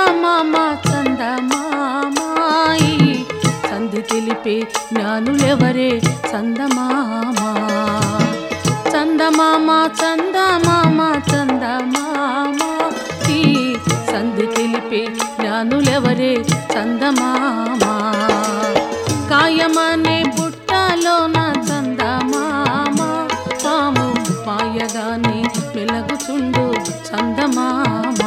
చందమామ చందమామాయి సంధి తెలిపే జ్ఞానులెవరే చందమామ చందమామ చందమామ చందమామ ఈ సంధి తెలిపే జ్ఞానులెవరే చందమామ కాయమనే బుట్టలోన చందమామ పాము పాయగానే వెలగుచుండు చందమామ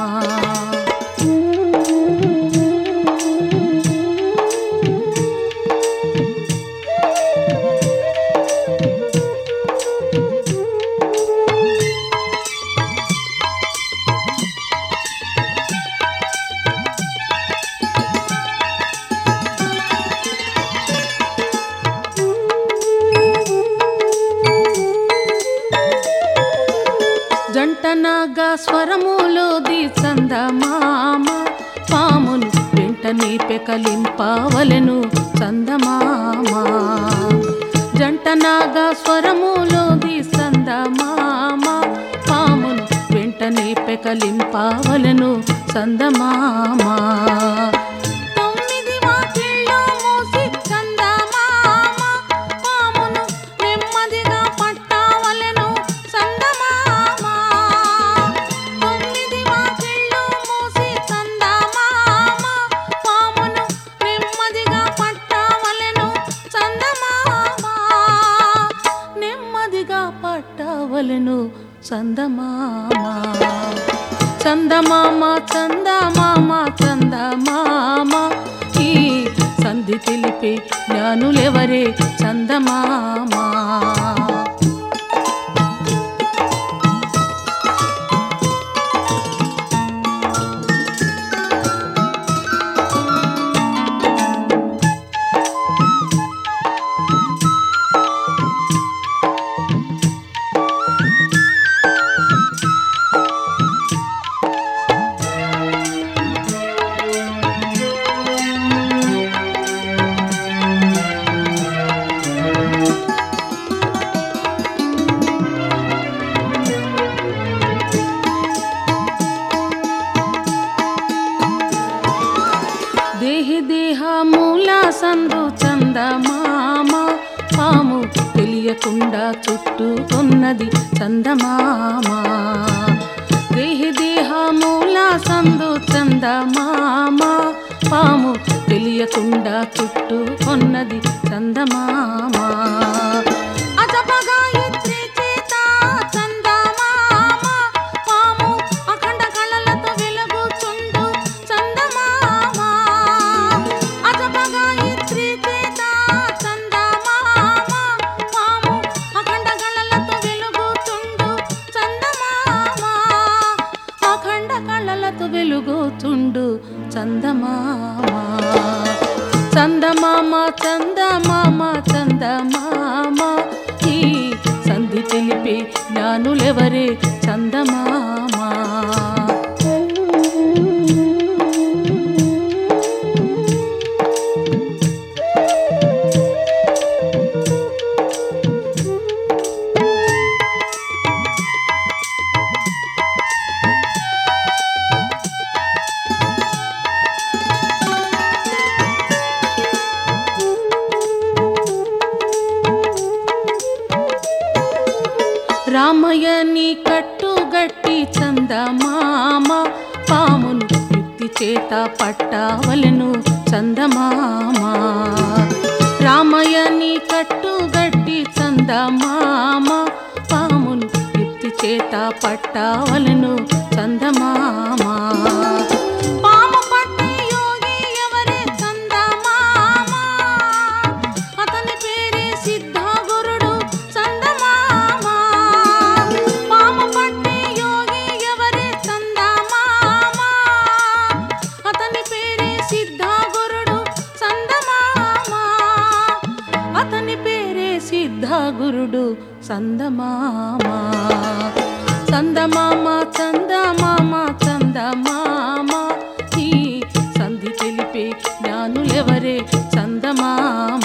జంటనాగా స్వరములోది చందమామ పామును వెంటనే పెకలింపవలెను చందమామ జంటనాగా స్వరములోది చందమామ పామును వెంటనే పెకలింపవలెను చందమామ తొమ్మిది వాకిళ్ళు మూసి చందమామ పామును నెమ్మదిగా పట్టవలెను చందమామ తొమ్మిది వాకిళ్ళు మూసి చందమామ పామును నెమ్మదిగా పట్టవలెను చందమామ నెమ్మదిగా పట్టవలెను చందమామ చందమామ చందమామ చందమామ ఈ సంధి తెలిపే జ్ఞానులెవరే చందమామ దేహి దేహమూల సందు చందమామ పాము తెలియకుండా చుట్టుకున్నది చందమామ దేహి దేహమూల సందు చందమామ పాము తెలియకుండా చుట్టుకున్నది చందమామ అజపగా ఇత్రి చేత చందమామ పాము అఖండ కళలతో వెలుగుచుండు చందమామ అజపగా ఇత్రి చేత చందమామ పాము అఖండ కళలతో వెలుగుచుండు చందమామ అఖండ కళలతో వెలుగుచుండు చందమామ చందమామ చందమామ చందమామ ఈ సంధి తెలిపే జ్ఞానులెవరే చందమామ రామయ్యని కట్టుగట్టి చందమామ పామును యుక్తి చేత పట్టవలెను చందమామ రామయ్యని కట్టుగట్టి చందమామ పామును యుక్తి చేత పట్టవలెను చందమామ పాము పట్టే యోగి ఎవరే చందమామ అతని పేరే సిద్ధగురుడు చందమామ పాము పట్టే యోగి ఎవరే చందమామ అతని పేరే సిద్ధగురుడు చందమామ అతని పేరే సిద్ధగురుడు చందమామ చందమామ చందమామ చందమామ ఈ సంధి తెలిపే జ్ఞానులెవరే చందమామ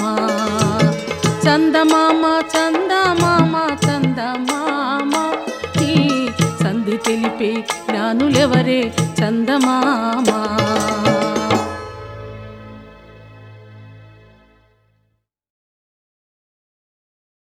చందమామ చందమామ చందమామ ఈ సంధి తెలిపే జ్ఞానులెవరే చందమామ